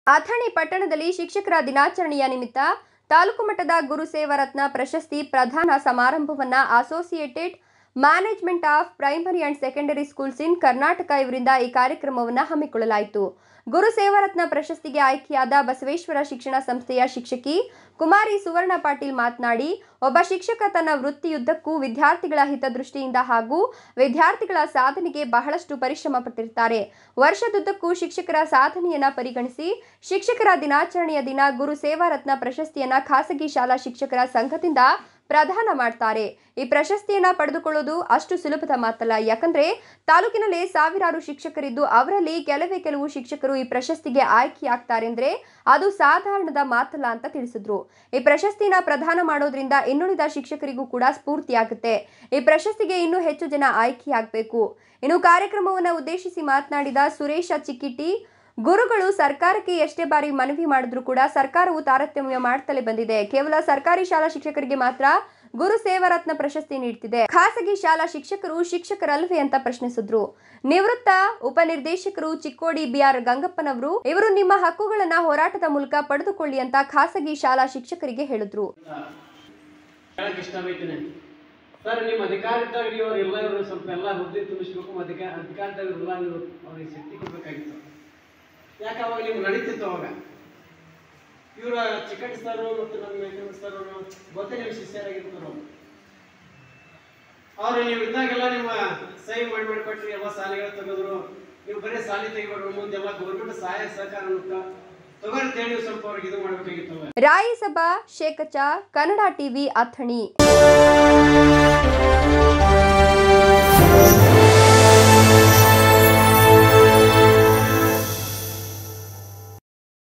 ಅಥಣಿ ಪಟ್ಟಣದಲ್ಲಿ ಶಿಕ್ಷಕರ ದಿನಾಚರಣೆಯ ನಿಮಿತ್ತ ತಾಲೂಕು ಮಟ್ಟದ ಗುರು ಸೇವಾರತ್ನ ಪ್ರಶಸ್ತಿ ಪ್ರದಾನ ಸಮಾರಂಭವನ್ನ associated management of primary and secondary schools in Karnataka ಇವರಿಂದ ಈ ಕಾರ್ಯಕ್ರಮವನ್ನು ಹಮ್ಮಿಕೊಳ್ಳಲಾಯಿತು ಗುರು ಸೇವಾರತ್ನ ಪ್ರಶಸ್ತಿಗೆ ಆಯ್ಕೆಯಾದ ಬಸವೇಶ್ವರ ಶಿಕ್ಷಣ ಸಂಸ್ಥೆಯ ಶಿಕ್ಷಕಿ ಕುಮಾರಿ ಸುವರ್ಣ ಪಾಟೀಲ್ ಮಾತನಾಡಿ ಒಬ್ಬ ಶಿಕ್ಷಕ ತನ್ನ ವೃತ್ತಿಯುದ್ದಕ್ಕೂ ವಿದ್ಯಾರ್ಥಿಗಳ ಹಿತದೃಷ್ಟಿಯಿಂದ ಹಾಗೂ ವಿದ್ಯಾರ್ಥಿಗಳ ಸಾಧನೆಗೆ ಬಹಳಷ್ಟು ಪರಿಶ್ರಮ ಪಟ್ಟಿರ್ತಾರೆ ವರ್ಷದುದ್ದಕ್ಕೂ ಶಿಕ್ಷಕರ ಸಾಧನೆಯನ್ನ ಪರಿಗಣಿಸಿ ಶಿಕ್ಷಕರ ದಿನಾಚರಣೆಯ ದಿನ ಗುರು ಸೇವಾರತ್ನ ಪ್ರಶಸ್ತಿಯನ್ನ ಖಾಸಗಿ ಶಾಲಾ ಶಿಕ್ಷಕರ ಸಂಘದಿಂದ ಪ್ರದಾನ ಮಾಡ್ತಾರೆ ಈ ಪ್ರಶಸ್ತಿಯನ್ನ ಪಡೆದುಕೊಳ್ಳೋದು ಅಷ್ಟು ಸುಲಭದ ಮಾತಲ್ಲ ಯಾಕಂದ್ರೆ ತಾಲೂಕಿನಲ್ಲಿ ಸಾವಿರಾರು ಶಿಕ್ಷಕರಿದ್ದು ಅವರಲ್ಲಿ ಕೆಲವೇ ಕೆಲವು ಶಿಕ್ಷಕರು ಈ ಪ್ರಶಸ್ತಿಗೆ ಆಯ್ಕೆಯಾಗ್ತಾರೆ ಅಂದ್ರೆ ಅದು ಸಾಧಾರಣದ ಮಾತಲ್ಲ ಅಂತ ತಿಳಿಸಿದ್ರು ಈ ಪ್ರಶಸ್ತಿನ ಪ್ರದಾನ ಮಾಡೋದ್ರಿಂದ ಇನ್ನುಳಿದ ಶಿಕ್ಷಕರಿಗೂ ಕೂಡ ಸ್ಫೂರ್ತಿಯಾಗುತ್ತೆ ಈ ಪ್ರಶಸ್ತಿಗೆ ಇನ್ನೂ ಹೆಚ್ಚು ಜನ ಆಯ್ಕೆಯಾಗಬೇಕು ಇನ್ನು ಕಾರ್ಯಕ್ರಮವನ್ನು ಉದ್ದೇಶಿಸಿ ಮಾತನಾಡಿದ ಸುರೇಶ ಚಿಕ್ಕಿಟಿ ಗುರುಗಳು ಸರ್ಕಾರಕ್ಕೆ ಎಷ್ಟೇ ಬಾರಿ ಮನವಿ ಮಾಡಿದ್ರು ಕೂಡ ಸರ್ಕಾರವು ತಾರತಮ್ಯ ಮಾಡ್ತಲೇ ಬಂದಿದೆ ಕೇವಲ ಸರ್ಕಾರಿ ಶಾಲಾ ಶಿಕ್ಷಕರಿಗೆ ಮಾತ್ರ ಗುರು ಸೇವಾರತ್ನ ಪ್ರಶಸ್ತಿ ನೀಡ್ತಿದೆ ಖಾಸಗಿ ಶಾಲಾ ಶಿಕ್ಷಕರು ಶಿಕ್ಷಕರಲ್ವೇ ಅಂತ ಪ್ರಶ್ನಿಸಿದ್ರು ನಿವೃತ್ತ ಉಪನಿರ್ದೇಶಕರು ಚಿಕ್ಕೋಡಿ ಬಿಆರ್ ಗಂಗಪ್ಪನವರು ಇವರು ನಿಮ್ಮ ಹಕ್ಕುಗಳನ್ನ ಹೋರಾಟದ ಮೂಲಕ ಪಡೆದುಕೊಳ್ಳಿ ಅಂತ ಖಾಸಗಿ ಶಾಲಾ ಶಿಕ್ಷಕರಿಗೆ ಹೇಳಿದ್ರು ಹೇಳಕ್ ಇಷ್ಟಪಡ್ತೀನಿ ಸರ್ ನಿಮ್ಮ ಅಧಿಕಾರದಾಗ ನೀವು ಎಲ್ಲ ಇವರು ಸ್ವಲ್ಪ ಎಲ್ಲ ಹುದ್ದೆ ತುಂಬಿಸ್ಬೇಕು ಅಧಿಕಾರ ಅಧಿಕಾರದಾಗ ಎಲ್ಲ ನೀವು ಅವ್ರಿಗೆ ಶಕ್ತಿ ಕೊಡ್ಬೇಕಾಗಿತ್ತು ಯಾಕೆ ಅವಾಗ ನಿಮ್ಗೆ ನಡೀತಿತ್ತು ಅವಾಗ ಇವರ ಚಿಕನ್ ಸರ್ ಮತ್ತು ನಮ್ಮ ಮೇಕನ್ ಸರ್ ಗೊತ್ತೇ ನಿಮ್ಮ ಶಿಷ್ಯರಾಗಿರ್ತಾರೆ ಅವ್ರು ನೀವು ಇದ್ದಾಗೆಲ್ಲ ನಿಮ್ಮ ಸಹಿ ಮಾಡಿ ಮಾಡಿ ಕೊಟ್ರಿ ಎಲ್ಲ ಸಾಲಿಗಳು ತೆಗೆದ್ರು ನೀವು ಬರೀ ಸಾಲಿ ತೆಗಿಬಾರ್ದು ಮುಂದೆಲ್ಲ ಗೌರ್ಮೆಂಟ್ ಸಹಾಯ ಸಹಕಾರ ತಗೋರಿ ತೇಳಿ ನೀವು ಸ್ವಲ್ಪ ಅವ್ರಿಗೆ ಇದು ಮಾಡ್ಬೇಕಾಗಿತ್ತು ರಾಯಿಸಭಾ ಶೇಖಚ ಕನ್ನಡ ಟಿವಿ ಅಥಣಿ